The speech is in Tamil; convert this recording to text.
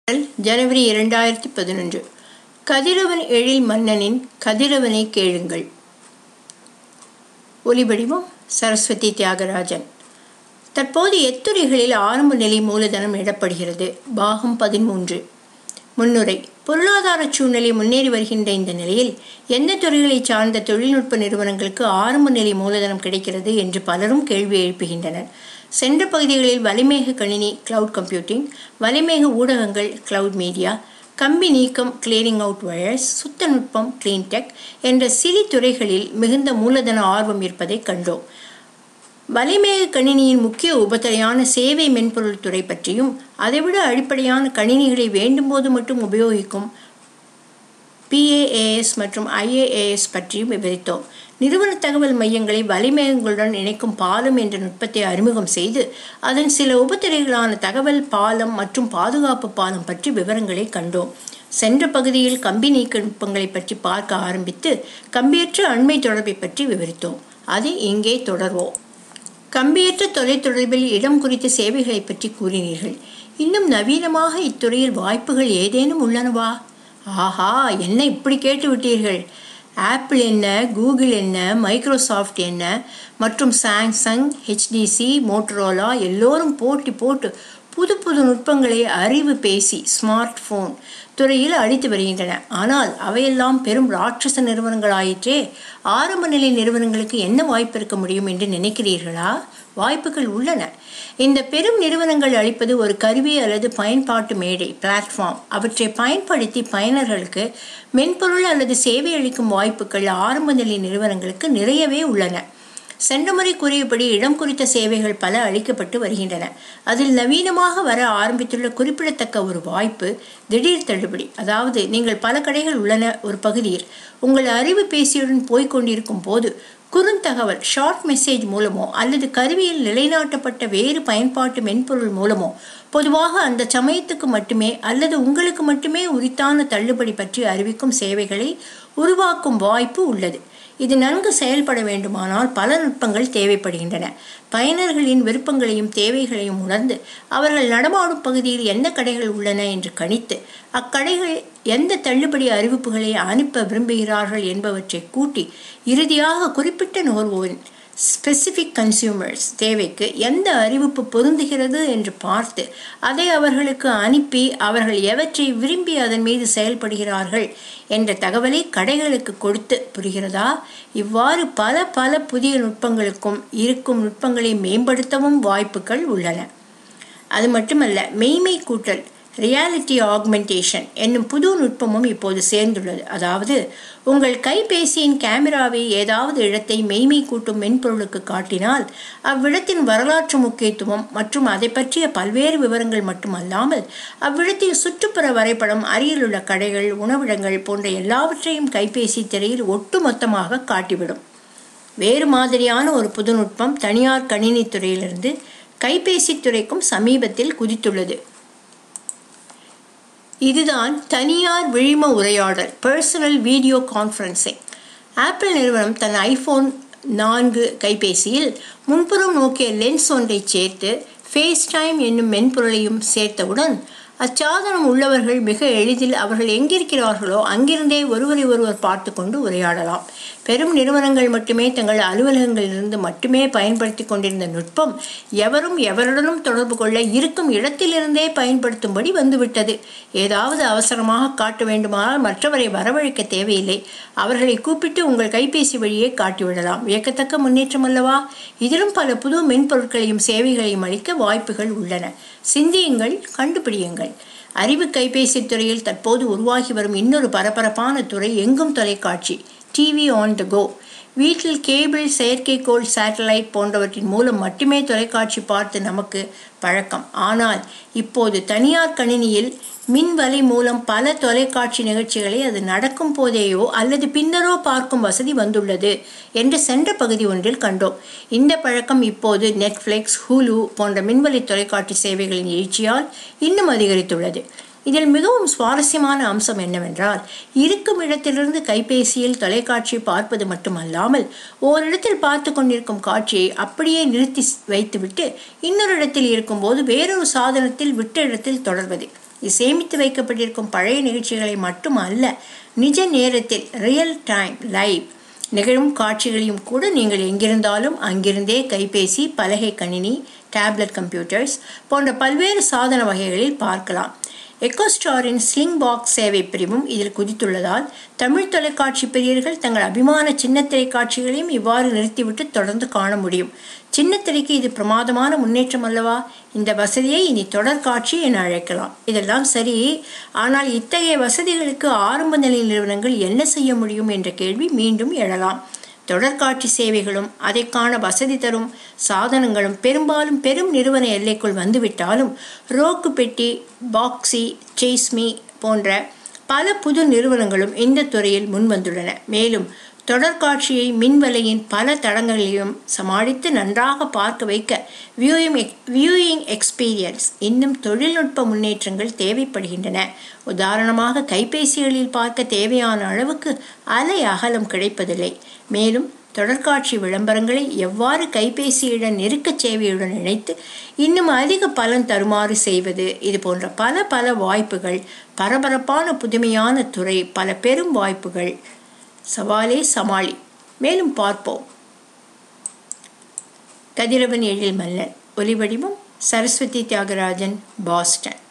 ஜனவரி இரண்டாயிரத்தி பதினொன்று கதிரவன் எழில் மன்னனின் கதிரவனை கேளுங்கள் ஒலிவடிவம் சரஸ்வதி தியாகராஜன் தற்போது எத்துறைகளில் ஆரம்ப நிலை மூலதனம் இடப்படுகிறது பாகம் பதிமூன்று முன்னுரை பொருளாதார சூழ்நிலை முன்னேறி வருகின்ற இந்த நிலையில் எந்த துறைகளை சார்ந்த தொழில்நுட்ப நிறுவனங்களுக்கு ஆரம்ப நிலை மூலதனம் கிடைக்கிறது என்று பலரும் கேள்வி எழுப்புகின்றனர் சென்ற பகுதிகளில் வலிமேக கணினி கிளவுட் கம்ப்யூட்டிங் வலிமேக ஊடகங்கள் கிளவுட் மீடியா கம்பி நீக்கம் கிளியரிங் அவுட் வயர்ஸ் சுத்த நுட்பம் கிளீன்டெக் என்ற சிறி துறைகளில் மிகுந்த மூலதன ஆர்வம் இருப்பதை கண்டோம் வலிமேக கணினியின் முக்கிய உபத்துறையான சேவை மென்பொருள் துறை பற்றியும் அதைவிட அடிப்படையான கணினிகளை வேண்டும்போது மட்டும் உபயோகிக்கும் பிஏஏஎஸ் மற்றும் ஐஏஏஎஸ் பற்றியும் விவரித்தோம் நிறுவன தகவல் மையங்களை வலிமேகங்களுடன் இணைக்கும் பாலம் என்ற நுட்பத்தை அறிமுகம் செய்து அதன் சில உபத்துறைகளான தகவல் பாலம் மற்றும் பாதுகாப்பு பாலம் பற்றி விவரங்களை கண்டோம் சென்ற பகுதியில் கம்பி நீக்க நுட்பங்களை பற்றி பார்க்க ஆரம்பித்து கம்பியற்ற அண்மை தொடர்பை பற்றி விவரித்தோம் அதை இங்கே தொடர்வோம் கம்பியற்ற தொலைத்தொடர்பில் இடம் குறித்த சேவைகளை பற்றி கூறினீர்கள் இன்னும் நவீனமாக இத்துறையில் வாய்ப்புகள் ஏதேனும் உள்ளனவா ஆஹா என்ன இப்படி கேட்டு விட்டீர்கள் ஆப்பிள் என்ன கூகுள் என்ன மைக்ரோசாஃப்ட் என்ன மற்றும் சாம்சங் ஹெச்டிசி மோட்டரோலா எல்லோரும் போட்டி போட்டு புது புது நுட்பங்களை அறிவு பேசி ஸ்மார்ட் போன் துறையில் அடித்து வருகின்றன ஆனால் அவையெல்லாம் பெரும் ராட்சச நிறுவனங்களாயிற்றே ஆரம்ப நிலை நிறுவனங்களுக்கு என்ன வாய்ப்பு இருக்க முடியும் என்று நினைக்கிறீர்களா வாய்ப்புகள் உள்ளன இந்த பெரும் நிறுவனங்கள் அளிப்பது ஒரு கருவி அல்லது பயன்பாட்டு மேடை பிளாட்ஃபார்ம் அவற்றை பயன்படுத்தி பயனர்களுக்கு மென்பொருள் அல்லது சேவை அளிக்கும் வாய்ப்புகள் ஆரம்ப நிலை நிறுவனங்களுக்கு நிறையவே உள்ளன சென்ற முறை கூறியபடி இடம் குறித்த சேவைகள் பல அளிக்கப்பட்டு வருகின்றன அதில் நவீனமாக வர ஆரம்பித்துள்ள குறிப்பிடத்தக்க ஒரு வாய்ப்பு திடீர் தள்ளுபடி அதாவது நீங்கள் பல கடைகள் உள்ளன ஒரு பகுதியில் உங்கள் அறிவு பேசியுடன் போய்கொண்டிருக்கும் போது குறுந்தகவல் ஷார்ட் மெசேஜ் மூலமோ அல்லது கருவியில் நிலைநாட்டப்பட்ட வேறு பயன்பாட்டு மென்பொருள் மூலமோ பொதுவாக அந்த சமயத்துக்கு மட்டுமே அல்லது உங்களுக்கு மட்டுமே உரித்தான தள்ளுபடி பற்றி அறிவிக்கும் சேவைகளை உருவாக்கும் வாய்ப்பு உள்ளது இது நன்கு செயல்பட வேண்டுமானால் பல நுட்பங்கள் தேவைப்படுகின்றன பயனர்களின் விருப்பங்களையும் தேவைகளையும் உணர்ந்து அவர்கள் நடமாடும் பகுதியில் எந்த கடைகள் உள்ளன என்று கணித்து அக்கடைகள் எந்த தள்ளுபடி அறிவிப்புகளை அனுப்ப விரும்புகிறார்கள் என்பவற்றை கூட்டி இறுதியாக குறிப்பிட்ட நுகர்வோரின் ஸ்பெசிஃபிக் கன்சியூமர்ஸ் தேவைக்கு எந்த அறிவிப்பு பொருந்துகிறது என்று பார்த்து அதை அவர்களுக்கு அனுப்பி அவர்கள் எவற்றை விரும்பி அதன் மீது செயல்படுகிறார்கள் என்ற தகவலை கடைகளுக்கு கொடுத்து புரிகிறதா இவ்வாறு பல பல புதிய நுட்பங்களுக்கும் இருக்கும் நுட்பங்களை மேம்படுத்தவும் வாய்ப்புகள் உள்ளன அது மட்டுமல்ல மெய்மை கூட்டல் ரியாலிட்டி ஆக்மெண்டேஷன் என்னும் புது நுட்பமும் இப்போது சேர்ந்துள்ளது அதாவது உங்கள் கைபேசியின் கேமராவை ஏதாவது இடத்தை மெய்மை கூட்டும் மென்பொருளுக்கு காட்டினால் அவ்விடத்தின் வரலாற்று முக்கியத்துவம் மற்றும் அதை பற்றிய பல்வேறு விவரங்கள் மட்டுமல்லாமல் அவ்விடத்தின் சுற்றுப்புற வரைபடம் அருகிலுள்ள கடைகள் உணவிடங்கள் போன்ற எல்லாவற்றையும் கைபேசி திரையில் ஒட்டுமொத்தமாக காட்டிவிடும் வேறு மாதிரியான ஒரு புது நுட்பம் தனியார் கணினி துறையிலிருந்து கைபேசி துறைக்கும் சமீபத்தில் குதித்துள்ளது இதுதான் தனியார் விழிம உரையாடல் பர்சனல் வீடியோ கான்ஃபரன்சிங் ஆப்பிள் நிறுவனம் தன் ஐஃபோன் நான்கு கைபேசியில் முன்புறம் நோக்கிய லென்ஸ் ஒன்றை சேர்த்து ஃபேஸ் டைம் என்னும் மென்பொருளையும் சேர்த்தவுடன் அச்சாதனம் உள்ளவர்கள் மிக எளிதில் அவர்கள் எங்கிருக்கிறார்களோ அங்கிருந்தே ஒருவரை ஒருவர் பார்த்து கொண்டு உரையாடலாம் பெரும் நிறுவனங்கள் மட்டுமே தங்கள் அலுவலகங்களிலிருந்து மட்டுமே பயன்படுத்தி கொண்டிருந்த நுட்பம் எவரும் எவருடனும் தொடர்பு கொள்ள இருக்கும் இடத்திலிருந்தே பயன்படுத்தும்படி வந்துவிட்டது ஏதாவது அவசரமாக காட்ட வேண்டுமானால் மற்றவரை வரவழைக்க தேவையில்லை அவர்களை கூப்பிட்டு உங்கள் கைபேசி வழியே காட்டிவிடலாம் வியக்கத்தக்க முன்னேற்றம் அல்லவா இதிலும் பல புது மென்பொருட்களையும் சேவைகளையும் அளிக்க வாய்ப்புகள் உள்ளன சிந்தியுங்கள் கண்டுபிடியுங்கள் அறிவு கைபேசி துறையில் தற்போது உருவாகி வரும் இன்னொரு பரபரப்பான துறை எங்கும் தொலைக்காட்சி டிவி ஆன் த கோ வீட்டில் கேபிள் செயற்கைக்கோள் சேட்டலைட் போன்றவற்றின் மூலம் மட்டுமே தொலைக்காட்சி பார்த்து நமக்கு பழக்கம் ஆனால் இப்போது தனியார் கணினியில் மின்வலை மூலம் பல தொலைக்காட்சி நிகழ்ச்சிகளை அது நடக்கும் போதேயோ அல்லது பின்னரோ பார்க்கும் வசதி வந்துள்ளது என்று சென்ற பகுதி ஒன்றில் கண்டோம் இந்த பழக்கம் இப்போது நெட்ஃப்ளிக்ஸ் ஹூலு போன்ற மின்வலை தொலைக்காட்சி சேவைகளின் எழுச்சியால் இன்னும் அதிகரித்துள்ளது இதில் மிகவும் சுவாரஸ்யமான அம்சம் என்னவென்றால் இருக்கும் இடத்திலிருந்து கைபேசியில் தொலைக்காட்சி பார்ப்பது மட்டுமல்லாமல் ஓரிடத்தில் பார்த்து கொண்டிருக்கும் காட்சியை அப்படியே நிறுத்தி வைத்துவிட்டு இன்னொரு இடத்தில் இருக்கும்போது வேறொரு சாதனத்தில் விட்ட இடத்தில் தொடர்வது இது சேமித்து வைக்கப்பட்டிருக்கும் பழைய நிகழ்ச்சிகளை மட்டும் அல்ல நிஜ நேரத்தில் ரியல் டைம் லைவ் நிகழும் காட்சிகளையும் கூட நீங்கள் எங்கிருந்தாலும் அங்கிருந்தே கைபேசி பலகை கணினி டேப்லெட் கம்ப்யூட்டர்ஸ் போன்ற பல்வேறு சாதன வகைகளில் பார்க்கலாம் எக்கோஸ்டாரின் ஸ்லிங் பாக்ஸ் சேவை பிரிவும் இதில் குதித்துள்ளதால் தமிழ் தொலைக்காட்சி பிரியர்கள் தங்கள் அபிமான சின்னத்திரை காட்சிகளையும் இவ்வாறு நிறுத்திவிட்டு தொடர்ந்து காண முடியும் சின்னத்திரைக்கு இது பிரமாதமான முன்னேற்றம் அல்லவா இந்த வசதியை இனி தொடர்காட்சி என அழைக்கலாம் இதெல்லாம் சரி ஆனால் இத்தகைய வசதிகளுக்கு ஆரம்ப நிலை நிறுவனங்கள் என்ன செய்ய முடியும் என்ற கேள்வி மீண்டும் எழலாம் தொடர்காட்சி சேவைகளும் அதைக்கான வசதி தரும் சாதனங்களும் பெரும்பாலும் பெரும் நிறுவன எல்லைக்குள் வந்துவிட்டாலும் ரோக்கு பெட்டி பாக்ஸி சேஸ்மி போன்ற பல புது நிறுவனங்களும் இந்த துறையில் முன்வந்துள்ளன மேலும் தொடர்காட்சியை மின்வலையின் பல தடங்களிலும் சமாளித்து நன்றாக பார்க்க வைக்க வியூயிங் வியூயிங் எக்ஸ்பீரியன்ஸ் இன்னும் தொழில்நுட்ப முன்னேற்றங்கள் தேவைப்படுகின்றன உதாரணமாக கைபேசிகளில் பார்க்க தேவையான அளவுக்கு அலை அகலம் கிடைப்பதில்லை மேலும் தொடர்காட்சி விளம்பரங்களை எவ்வாறு கைபேசியுடன் நெருக்க சேவையுடன் இணைத்து இன்னும் அதிக பலன் தருமாறு செய்வது இது போன்ற பல பல வாய்ப்புகள் பரபரப்பான புதுமையான துறை பல பெரும் வாய்ப்புகள் சவாலே சமாளி மேலும் பார்ப்போம் கதிரவன் எழில் மல்லன் ஒலிவடிவம் சரஸ்வதி தியாகராஜன் பாஸ்டன்